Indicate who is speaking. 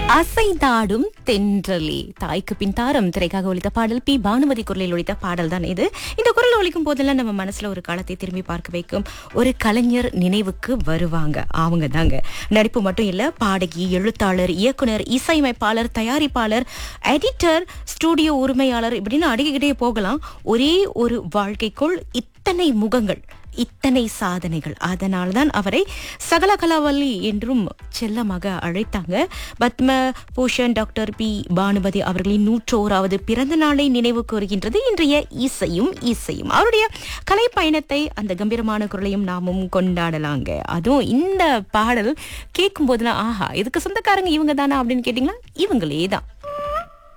Speaker 1: அசைந்தாடும் தென்றலே தாய்க்கு பின் தாரம் திரைக்காக ஒழித்த பாடல் பி பானுமதி குரலில் ஒழித்த பாடல் தான் இது இந்த குரல் ஒழிக்கும் போதெல்லாம் நம்ம மனசுல ஒரு காலத்தை திரும்பி பார்க்க வைக்கும் ஒரு கலைஞர் நினைவுக்கு வருவாங்க அவங்க தாங்க நடிப்பு மட்டும் இல்ல பாடகி எழுத்தாளர் இயக்குனர் இசையமைப்பாளர் தயாரிப்பாளர் எடிட்டர் ஸ்டூடியோ உரிமையாளர் இப்படின்னு அடுக்கிக்கிட்டே போகலாம் ஒரே ஒரு வாழ்க்கைக்குள் இத்தனை முகங்கள் இத்தனை சாதனைகள் அதனால் தான் அவரை சகல கலாவல்லி என்றும் செல்லமாக அழைத்தாங்க பத்ம பூஷன் டாக்டர் பி பானுமதி அவர்களின் நூற்றோராவது பிறந்த நாளை நினைவு கூறுகின்றது இன்றைய இசையும் இசையும் அவருடைய கலை பயணத்தை அந்த கம்பீரமான குரலையும் நாமும் கொண்டாடலாங்க அதுவும் இந்த பாடல் கேட்கும் போதெல்லாம் ஆஹா இதுக்கு சொந்தக்காரங்க இவங்க தானா அப்படின்னு கேட்டிங்கன்னா இவங்களே தான்